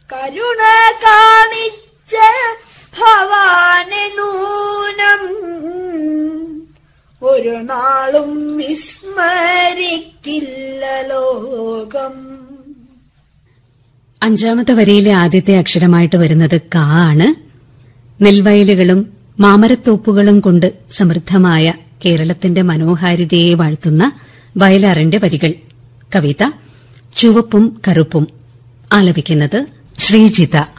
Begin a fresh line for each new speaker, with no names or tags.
കരുണ കാണിച്ച ഭവാനെ നൂനം ഒരു നാളും വിസ്മരിക്കില്ല ലോകം
അഞ്ചാമത്തെ വരിയിലെ ആദ്യത്തെ അക്ഷരമായിട്ട് വരുന്നത് കാ ആണ് നെൽവയലുകളും മാമരത്തോപ്പുകളും കൊണ്ട് സമൃദ്ധമായ കേരളത്തിന്റെ മനോഹാരിതയെ വാഴ്ത്തുന്ന വയലാറിന്റെ വരികൾ കവിത ചുവപ്പും കറുപ്പും ആലപിക്കുന്നത് ശ്രീജിത